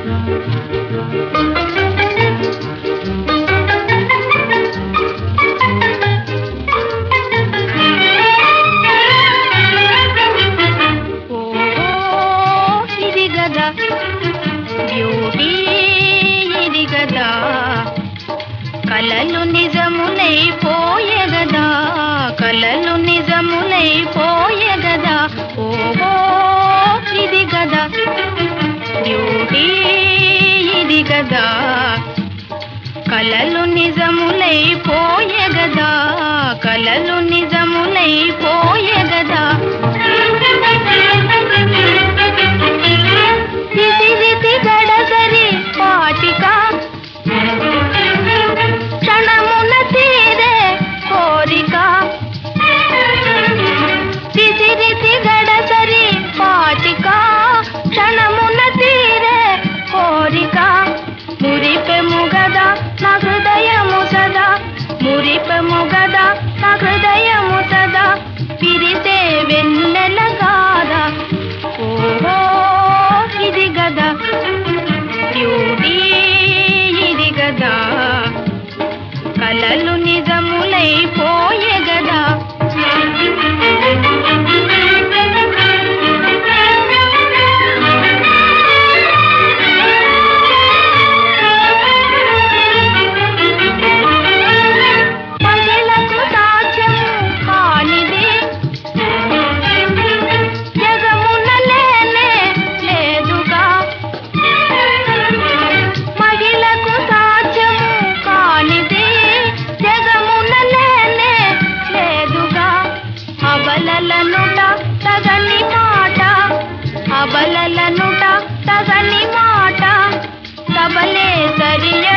ఓహో ఇది గదా బ్యూటీ ఇది గదా కలలు నిజములైపోయే గదా కలలు నిజములైపోయే గదా ఓహో ఇది గదా బ్యూటీ ఇది గదా కలలు నిజములైపోయే గదా కలలు నిజములైపోయే గదా విసిరితి గడసరి పాటిక క్షణమున తీరే కోరిక విసిరితి గడసరి పాటిక క్షణమున తీరే కోరిక మురిపెము గదా నా హృదయము సదా మురిపెము గదా నా హృదయము సదా పిరిసే వెన్నెల కాదా ఓహో ఇది గదా బ్యూటీ ఇది గదా కలలు నిజములైపోయే గదా మహిళకు సాధ్యము కానిది జగమున లేనే లేదుగా మహిళకు సాధ్యము కానిది జగమున లేనే లేదుగా అబలలనుట తగని మాట అబలలనుట తగని మాట సబలే సరియ